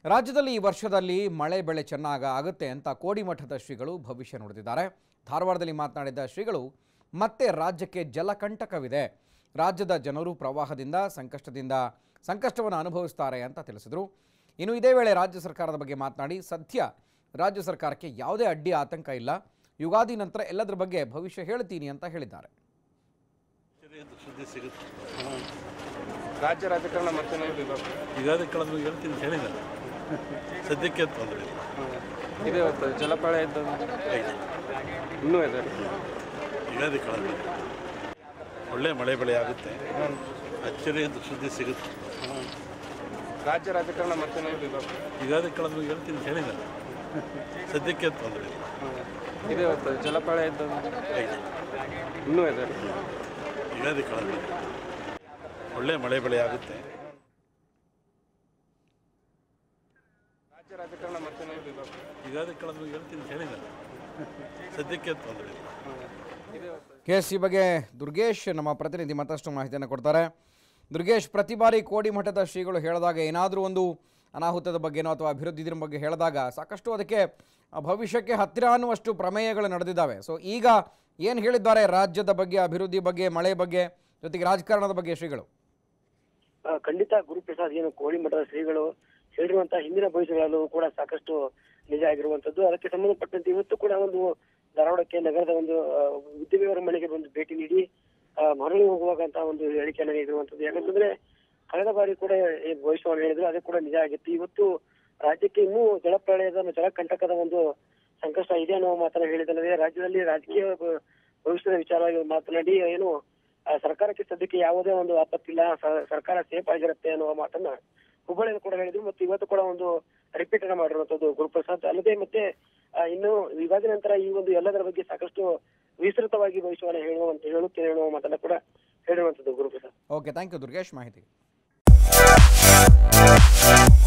ರಾಜ್ಯದಲ್ಲಿ ಈ ವರ್ಷದಲ್ಲಿ ಮಳೆ ಬೆಳೆ ಚೆನ್ನಾಗ ಆಗುತ್ತೆ ಅಂತ ಕೋಡಿಮಠದ ಶ್ರೀಗಳು ಭವಿಷ್ಯ ನುಡಿದಿದ್ದಾರೆ ಧಾರವಾಡದಲ್ಲಿ ಮಾತನಾಡಿದ ಶ್ರೀಗಳು ಮತ್ತೆ ರಾಜ್ಯಕ್ಕೆ ಜಲಕಂಟಕವಿದೆ ರಾಜ್ಯದ ಜನರು ಪ್ರವಾಹದಿಂದ ಸಂಕಷ್ಟದಿಂದ ಸಂಕಷ್ಟವನ್ನು ಅನುಭವಿಸ್ತಾರೆ ಅಂತ ತಿಳಿಸಿದರು ಇನ್ನು ಇದೇ ವೇಳೆ ರಾಜ್ಯ ಸರ್ಕಾರದ ಬಗ್ಗೆ ಮಾತನಾಡಿ ಸದ್ಯ ರಾಜ್ಯ ಸರ್ಕಾರಕ್ಕೆ ಯಾವುದೇ ಅಡ್ಡಿ ಆತಂಕ ಇಲ್ಲ ಯುಗಾದಿ ನಂತರ ಎಲ್ಲದರ ಬಗ್ಗೆ ಭವಿಷ್ಯ ಹೇಳ್ತೀನಿ ಅಂತ ಹೇಳಿದ್ದಾರೆ ಸರಿಯಾದ ಸುದ್ದಿ ಸಿಗುತ್ತೆ ರಾಜ್ಯ ರಾಜಕಾರಣ ಮತ್ತೆ ನೋಡಬೇಕು ಯುಗಾದಿ ಕಳೆದು ಹೇಳ್ತೀನಿ ಅಂತ ಹೇಳಿದ್ದಾರೆ ಸದ್ಯಕ್ಕೆ ತೊಂದರೆ ಇಲ್ಲ ಇದೆ ಇವತ್ತು ಜಲಪಾಳ ಇದ್ದು ಐತೆ. ಇನ್ನೂ ಇದೆ ಯುಗಾದಿ ಕಳೆದು ಒಳ್ಳೆ ಮಳೆ ಬೆಳೆ ಆಗುತ್ತೆ ಅಚ್ಚರಿಯಾದ ಸುದ್ದಿ ಸಿಗುತ್ತೆ ರಾಜ್ಯ ರಾಜಕಾರಣ ಮತ್ತೆ ನೋಡಬೇಕು ಯುಗಾದಿ ಕಳೆದು ಹೇಳ್ತೀನಿ ಅಂತ ಹೇಳಿದ್ದಾರೆ ಸದ್ಯಕ್ಕೆ ತೊಂದರೆ ಇಲ್ಲ ಇದೆ ಇವತ್ತು ಜಲಪಾಳ ಇದ್ದು ಐತೆ. ಇನ್ನೂ ಇದೆ ಯುಗಾದಿ ಕಳೆದು ಒಳ್ಳೆ ಮಳೆ ಬೆಳೆ ಆಗುತ್ತೆ ರಾಜ್ಯ ರಾಜಕಾರಣ ಮತ್ತೆ ನೋಡಬೇಕು ಯುಗಾದಿ ಕಳೆದು ಹೇಳ್ತೀನಿ ಅಂತ ಹೇಳಿದ್ದಾರೆ ಸದ್ಯಕ್ಕೆ ತೊಂದರೆ ಇಲ್ಲ ಇದೆ ಇವತ್ತು ಕೇಸ್ ಈ ಬಗ್ಗೆ ದುರ್ಗೇಶ್ ನಮ್ಮ ಪ್ರತಿನಿಧಿ ಮತ್ತಷ್ಟು ಮಾಹಿತಿಯನ್ನು ಕೊಡ್ತಾರೆ ದುರ್ಗೇಶ್ ಪ್ರತಿ ಬಾರಿ ಕೋಡಿಮಠದ ಶ್ರೀಗಳು ಹೇಳಿದಾಗ ಏನಾದರೂ ಒಂದು ಅನಾಹುತದ ಬಗ್ಗೆನೋ ಅಥವಾ ಅಭಿವೃದ್ಧಿಯ ಬಗ್ಗೆ ಹೇಳಿದಾಗ ಸಾಕಷ್ಟು ಅದಕ್ಕೆ ಆ, ಭವಿಷ್ಯಕ್ಕೆ ಹತ್ತಿರ ಅನ್ನುವಷ್ಟು ಪ್ರಮೇಯಗಳು ನಡೆದಿದ್ದಾವೆ ಸೊ ಈಗ ಏನು ಹೇಳಿದ್ದಾರೆ ರಾಜ್ಯದ ಬಗ್ಗೆ ಅಭಿವೃದ್ಧಿ ಬಗ್ಗೆ ಮಳೆ ಬಗ್ಗೆ ಜೊತೆಗೆ ರಾಜಕಾರಣದ ಬಗ್ಗೆ ಶ್ರೀಗಳು ಆ, ಖಂಡಿತ ಗುರುಪ್ರಸಾದ್ ಏನು ಕೋಳಿ ಮಠದ ಶ್ರೀಗಳು ಹೇಳಿರುವಂತಹ ಹಿಂದಿನ ಭವಿಷ್ಯಗಳೆಲ್ಲವೂ ಕೂಡ ಸಾಕಷ್ಟು ನಿಜ ಆಗಿರುವಂತದ್ದು ಅದಕ್ಕೆ ಸಂಬಂಧಪಟ್ಟಂತೆ ಇವತ್ತು ಕೂಡ ಒಂದು ಧಾರವಾಡಕ್ಕೆ ನಗರದ ಒಂದು ಆ, ವಿದ್ಯಾವಿವರ ಮನೆಗೆ ಒಂದು ಭೇಟಿ ನೀಡಿ ಆ, ಮರಳಿ ಹೋಗುವಾಗಂತ ಒಂದು ಹೇಳಿಕೆಯನ್ನು ನೀಡಿರುವಂತದ್ದು ಯಾಕಂತಂದ್ರೆ ಕಳೆದ ಬಾರಿ ಕೂಡ ಈ ಭವಿಷ್ಯವನ್ನು ಹೇಳಿದ್ರು ಅದೇ ಕೂಡ ನಿಜ ಆಗಿತ್ತು ಇವತ್ತು ರಾಜ್ಯಕ್ಕೆ ಇನ್ನೂ ಜಲಪ್ರಳಯದ ಮತ್ತು ಜಲಕಂಟಕದ ಒಂದು ಸಂಕಷ್ಟ ಇದೆ ಅನ್ನೋ ಮಾತನ್ನ ಹೇಳಿದಲ್ಲದೆ ರಾಜ್ಯದಲ್ಲಿ ರಾಜಕೀಯ ಭ- ಭವಿಷ್ಯದ ವಿಚಾರವಾಗಿ ಮಾತನಾಡಿ ಏನು ಆ, ಸರ್ಕಾರಕ್ಕೆ ಸದ್ಯಕ್ಕೆ ಯಾವುದೇ ಒಂದು ಆಪತ್ತಿಲ್ಲ ಸ- ಸರ್ಕಾರ ಸೇಫ್ ಆಗಿರುತ್ತೆ ಅನ್ನುವ ಮಾತನ್ನ ಹುಬ್ಬಳ್ಳಿಯಲ್ಲಿ ಕೂಡ ಹೇಳಿದ್ರು ಮತ್ತು ಇವತ್ತು ಕೂಡ ಒಂದು ರಿಪೀಟ್ ಅನ್ನ ಮಾಡಿರುವಂತದ್ದು ಗುರುಪ್ರಸಾದ್ ಅಲ್ಲದೆ ಮತ್ತೆ ಆ, ಇನ್ನು ಯುಗಾದಿ ನಂತರ ಈ ಒಂದು ಎಲ್ಲದರ ಬಗ್ಗೆ ಸಾಕಷ್ಟು ವಿಸ್ತೃತವಾಗಿ ಭವಿಷ್ಯವನ್ನು ಹೇಳುವಂತ ಹೇಳುತ್ತೇನೆ ಅನ್ನುವ ಮಾತನ್ನ ಕೂಡ ಹೇಳಿರುವಂತದ್ದು Guruprasad okay thank you Durgesh ಮಾಹಿತಿ